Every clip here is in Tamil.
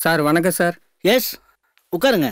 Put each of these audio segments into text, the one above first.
சார் வணக்கம் சார் எஸ் உட்காருங்க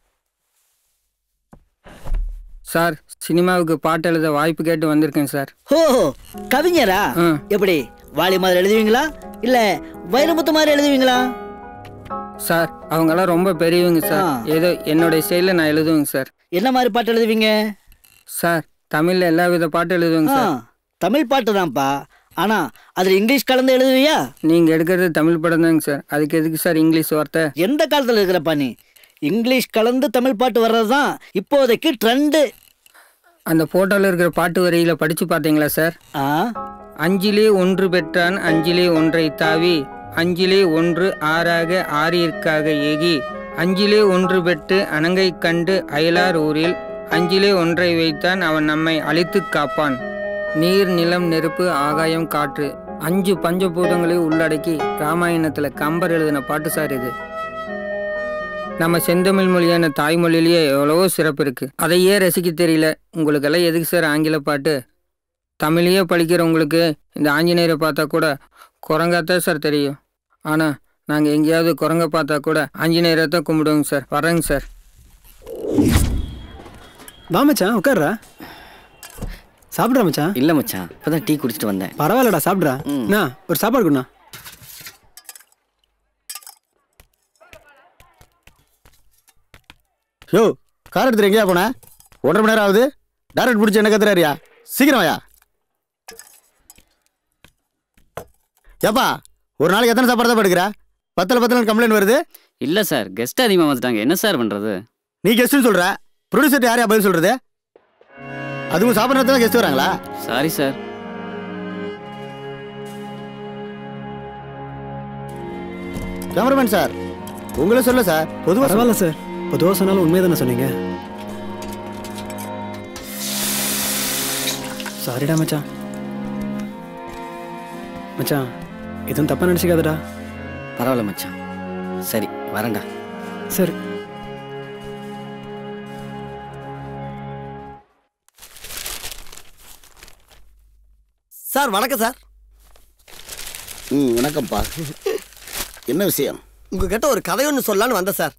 சார் சினிமாவுக்கு பாட்டு எழுத வாய்ப்பு கேட்டு வந்திருக்கேன் சார் ஓ கவிஞரா ம். எப்படி வாலி மாதிரி எழுதுவீங்களா இல்ல வைரமுத்து மாதிரி எழுதுவீங்களா சார் அவங்கெல்லாம் ரொம்ப பெரியவங்க சார் ஆ. ஏதோ என்னுடைய ஸ்டைலில் நான் எழுதுவேங்க சார் என்ன மாதிரி பாட்டு எழுதுவீங்க சார் தமிழில் எல்லா வித பாட்டு எழுதுவேங்க ஆ, சார் தமிழ் பாட்டு தான்ப்பா ஆனா அதுல இங்கிலீஷ் கலந்து எழுதுவியா நீங்கள் எடுக்கிறது தமிழ் படம் தாங்க சார் அதுக்கு எதுக்கு சார் இங்கிலீஷ் வார்த்தை எந்த காலத்துல இருக்கிறப்பா நீ இங்கிலீஷ் கலந்து தமிழ் பாட்டு வர்றதுதான் இப்போதைக்கு ட்ரெண்டு அந்த ஃபோட்டோவில் இருக்கிற பாட்டு வரியில படித்து பார்த்தீங்களா சார் ஆ அஞ்சிலே ஒன்று பெற்றான் அஞ்சிலே ஒன்றை தாவி அஞ்சிலே ஒன்று ஆறாக ஆறிற்காக ஏகி அஞ்சிலே ஒன்று பெற்று அணங்கை கண்டு அயலார் ஊரில் அஞ்சிலே ஒன்றை வைத்தான் அவன் நம்மை அழித்துக் காப்பான் நீர் நிலம் நெருப்பு ஆகாயம் காற்று அஞ்சு பஞ்சபூதங்களை உள்ளடக்கி ராமாயணத்தில் கம்பர் எழுதின பாட்டு சார் இது நம்ம செந்தமிழ் மொழியான தாய்மொழியிலேயே எவ்வளவோ சிறப்பு இருக்கு அதையே ரசிக்க தெரியல உங்களுக்கெல்லாம் எதுக்கு சார் ஆங்கில பாட்டு தமிழையே படிக்கிறவங்களுக்கு இந்த ஆஞ்சநேயரை பார்த்தா கூட குரங்காத்தான் சார் தெரியும் ஆனால் நாங்கள் எங்கேயாவது குரங்க பார்த்தா கூட ஆஞ்சநேயரை தான் கும்பிடுவோங்க சார் வரேங்க சார் வா மச்சான் உட்கார்றா சாப்பிட்றா மச்சான் இல்ல மச்சான் இப்பதான் டீ குடிச்சிட்டு வந்தேன் பரவாயில்லடா சாப்பிட்றா அண்ணா ஒரு சாப்பாடு கொடுண்ணா யோ கார் எடுத்துட்டு எங்கேயா போன ஒன்றரை மணி நேரம் ஆகுது டேரக்ட் பிடிச்சி என்ன கத்துறாரியா சீக்கிரம் வாயா ஏப்பா ஒரு நாளைக்கு எத்தனை சாப்பாடு தான் எடுக்கிற பத்தில் பத்தில் கம்ப்ளைண்ட் வருது இல்ல சார் கெஸ்ட் அதிகமா வந்துட்டாங்க என்ன சார் பண்றது நீ கெஸ்ட்னு சொல்ற ப்ரொடியூசர் யாரையா பதில் சொல்றது அதுவும் சாப்பிட்ற நேரத்தில் கெஸ்ட் வராங்களா சாரி சார் கேமராமேன் சார் உங்களே சொல்ல சார் பொதுவாக பரவாயில்ல சார் பொதுவாக சொன்னாலும் உண்மையை தானே சொன்னீங்க சாரிடா மச்சான் மச்சான் எதுவும் தப்பாக நினச்சிக்காதடா பரவாயில்ல மச்சான் சரி வரேன்டா சரி சார் வணக்கம் சார் ம் வணக்கம்ப்பா என்ன விஷயம் உங்ககிட்ட ஒரு கதை ஒன்று சொல்லலான்னு வந்தேன் சார்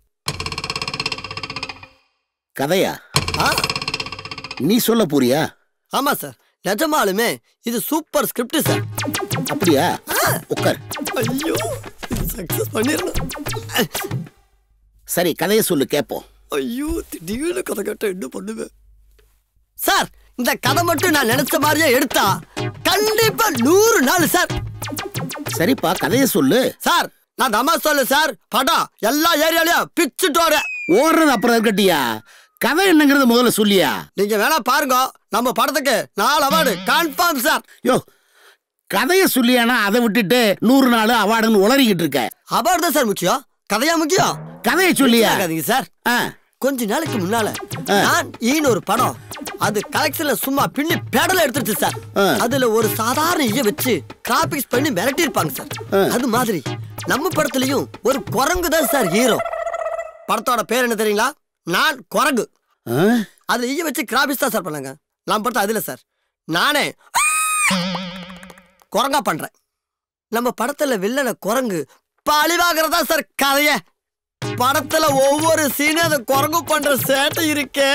கதையா ஆ நீ சொல்ல போறியா ஆமாம் சார் நிஜமாலுமே இது சூப்பர் ஸ்கிரிப்ட் சார் அப்படியா உட்கார் ஐயோ சக்ஸஸ் பண்ணிடணும் சரி கதையை சொல்லு கேட்போம் ஐயோ திடீர்னு கதை கேட்ட என்ன பண்ணுவேன் சார் இந்த கதை மட்டும் நான் நினைச்ச மாதிரியே எடுத்தா கண்டிப்பா நூறு நாள் சார் சரிப்பா கதையை சொல்லு சார் நான் தமா சொல்லு சார் படம் எல்லா ஏரியாலயும் பிச்சுட்டு வரேன் ஓடுறது அப்புறம் இருக்கட்டியா கதை என்னங்கிறது முதல்ல சொல்லியா நீங்க வேணா பாருங்க நம்ம படத்துக்கு நாலு அவார்டு கன்ஃபார்ம் சார் யோ கதையை சொல்லியானா அதை விட்டுட்டு நூறு நாள் அவார்டுன்னு உளறிக்கிட்டு இருக்க அவார்டு தான் சார் முக்கியம் கதையா முக்கியம் கதையை சொல்லியா ஆகாதீங்க சார் ஆ, கொஞ்ச நாளைக்கு முன்னால நான் ஈன்னு ஒரு படம் அது கலெக்ஷன்ல சும்மா பின்னி பேடல எடுத்துருச்சு சார் ஆ. அதுல ஒரு சாதாரண ஈய வச்சு கிராபிக்ஸ் பண்ணி மிரட்டி இருப்பாங்க சார் ஆ. அது மாதிரி நம்ம படத்துலயும் ஒரு குரங்கு தான் சார் ஹீரோ படத்தோட பேர் என்ன தெரியுங்களா நான் குரங்கு ஆ? அதுல ஈய வச்சு கிராபிக்ஸ் தான் சார் பண்ணாங்க நான் படத்தை அதுல சார் நானே குரங்கா பண்றேன் நம்ம படத்துல வில்லன குரங்கு பழிவாகிறதா சார் கதைய படத்துல ஒவ்வொரு சீனும் அந்த குரங்கு பண்ற சேட்டை இருக்கே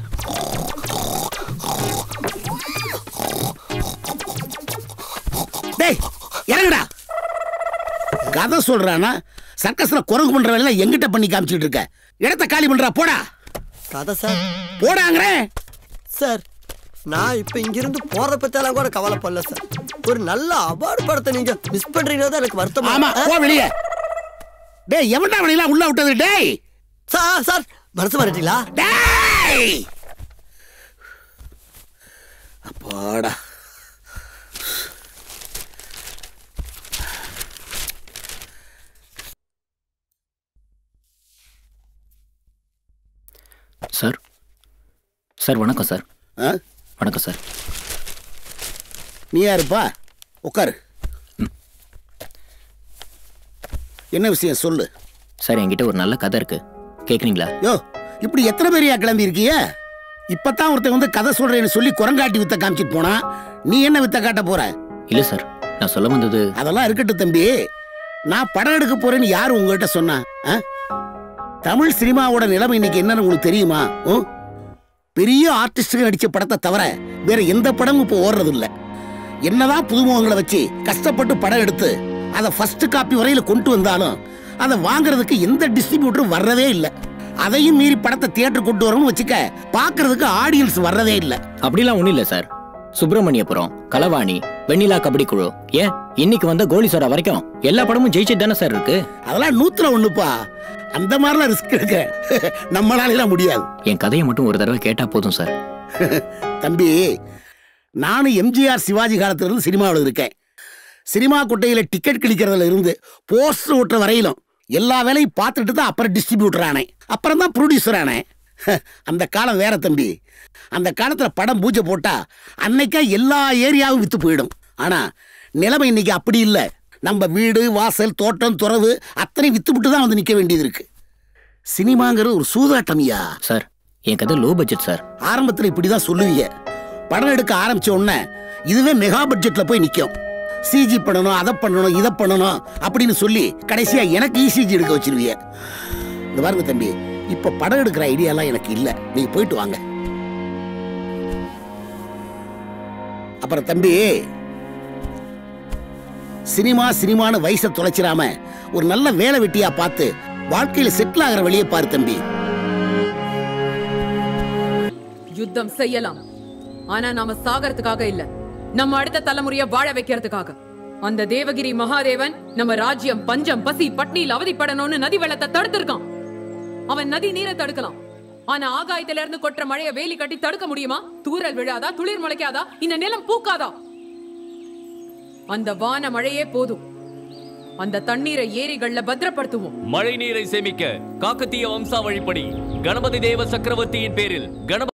டேய் இறங்குடா கதை சொல்றானா சர்க்கஸ்ல குரங்கு பண்ற வேலை எங்கிட்ட பண்ணி காமிச்சிட்டு இருக்க இடத்த காலி பண்றா போடா கதை சார் போடாங்கிறேன் சார் நான் இப்ப இங்கிருந்து போறத பத்தியெல்லாம் கூட கவலைப்படல சார் ஒரு நல்ல அவார்டு படத்தை நீங்க மிஸ் பண்றீங்கன்னா தான் எனக்கு வருத்தமா ஆமா போ வெளியே டேய் எவன்டா அவனையெல்லாம் உள்ள விட்டது டேய் சார் சார் மனசு மாறிட்டீங்களா டேய் அப்பாடா சார் சார் வணக்கம் சார் ஆ? வணக்கம் சார் நீ யாருப்பா உட்காரு என்ன விஷயம் சொல்லு சார் என்கிட்ட ஒரு நல்ல கதை இருக்கு கேக்குறீங்களா யோ இப்படி எத்தனை பேரையா கிளம்பி இருக்கிய இப்பதான் ஒருத்தன் வந்து கதை சொல்றேன்னு சொல்லி குரங்காட்டி வித்த காமிச்சிட்டு போனா நீ என்ன வித்த காட்ட போற இல்ல சார் நான் சொல்ல வந்தது அதெல்லாம் இருக்கட்டும் தம்பி நான் படம் எடுக்க போறேன்னு யாரு உங்ககிட்ட சொன்னா ஆ? தமிழ் சினிமாவோட நிலைமை இன்னைக்கு என்னன்னு உங்களுக்கு தெரியுமா ஓ? பெரிய ஆர்டிஸ்டுகள் நடிச்ச படத்தை தவிர வேற எந்த படமும் இப்போ ஓடுறது இல்ல என்னதான் புதுமுகங்களை வச்சு கஷ்டப்பட்டு படம் எடுத்து அதை ஃபர்ஸ்ட் காப்பி வரையில கொண்டு வந்தாலும் அதை வாங்குறதுக்கு எந்த டிஸ்ட்ரிபியூட்டரும் வர்றதே இல்லை அதையும் மீறி படத்தை தியேட்டர் கொண்டு வரணும்னு வச்சுக்க பார்க்கறதுக்கு ஆடியன்ஸ் வர்றதே இல்லை அப்படிலாம் ஒண்ணும் இல்ல சார் சுப்பிரமணியபுரம் களவாணி வெண்ணிலா கபடி குழு ஏன் இன்னைக்கு வந்த கோலி சோடா வரைக்கும் எல்லா படமும் ஜெயிச்சிட்டு தானே சார் இருக்கு அதெல்லாம் நூத்துல ஒண்ணுப்பா அந்த மாதிரிலாம் ரிஸ்க் எடுக்க நம்மளால முடியாது என் கதையை மட்டும் ஒரு தடவை கேட்டா போதும் சார் தம்பி நானும் எம்ஜிஆர் சிவாஜி காலத்துல இருந்து சினிமாவில் இருக்கேன் சினிமா குட்டையில டிக்கெட் கிழிக்கிறதுல இருந்து போஸ்டர் ஓட்டுற வரையிலும் எல்லா வேலையும் பார்த்துட்டு தான் அப்புறம் டிஸ்ட்ரிபியூட்டர் ஆனேன் அப்புறம் தான் ப்ரொடியூசர் ஆனேன் அந்த காலம் வேற தம்பி அந்த காலத்துல படம் பூஜை போட்டா அன்னைக்கா எல்லா ஏரியாவும் வித்து போயிடும் ஆனா நிலைமை இன்னைக்கு அப்படி இல்லை நம்ம வீடு வாசல் தோட்டம் துறவு அத்தனை வித்துவிட்டு தான் வந்து நிக்க வேண்டியது இருக்கு சினிமாங்கிறது ஒரு சூதாட்டம்யா சார் என் கதை லோ பட்ஜெட் சார் ஆரம்பத்துல இப்படிதான் சொல்லுவீங்க படம் எடுக்க ஆரம்பிச்ச உடனே இதுவே மெகா பட்ஜெட்ல போய் நிக்கும் சிஜி பண்ணணும் அதை பண்ணணும் இதை பண்ணணும் அப்படின்னு சொல்லி கடைசியா எனக்கு இசிஜி எடுக்க வச்சிருவீங்க இந்த பாருங்க தம்பி இப்ப படம் எடுக்கிற ஐடியாலாம் எனக்கு இல்ல நீங்க போயிட்டு வாங்க அப்புறம் தம்பி சினிமா சினிமான்னு வயசை தொலைச்சிராம ஒரு நல்ல வேலை வெட்டியா பார்த்து வாழ்க்கையில செட்டில் ஆகிற வழியை பாரு தம்பி யுத்தம் செய்யலாம் ஆனா நாம சாகறதுக்காக இல்ல நம்ம அடுத்த தலைமுறைய வாழ வைக்கிறதுக்காக அந்த தேவகிரி மகாதேவன் நம்ம ராஜ்யம் பஞ்சம் பசி பட்னியில் அவதிப்படணும்னு நதி வெள்ளத்தை தடுத்திருக்கான் அவன் நதி நீரை தடுக்கலாம் ஆனா ஆகாயத்துல இருந்து கொட்டுற மழைய வேலி கட்டி தடுக்க முடியுமா தூறல் விழாதா துளிர் முளைக்காதா இந்த நிலம் பூக்காதா அந்த வான மழையே போதும் அந்த தண்ணீரை ஏரிகள்ல பத்திரப்படுத்துவோம் மழை நீரை சேமிக்க காக்கத்திய வம்சாவழிப்படி கணபதி தேவ சக்கரவர்த்தியின் பேரில் கணபதி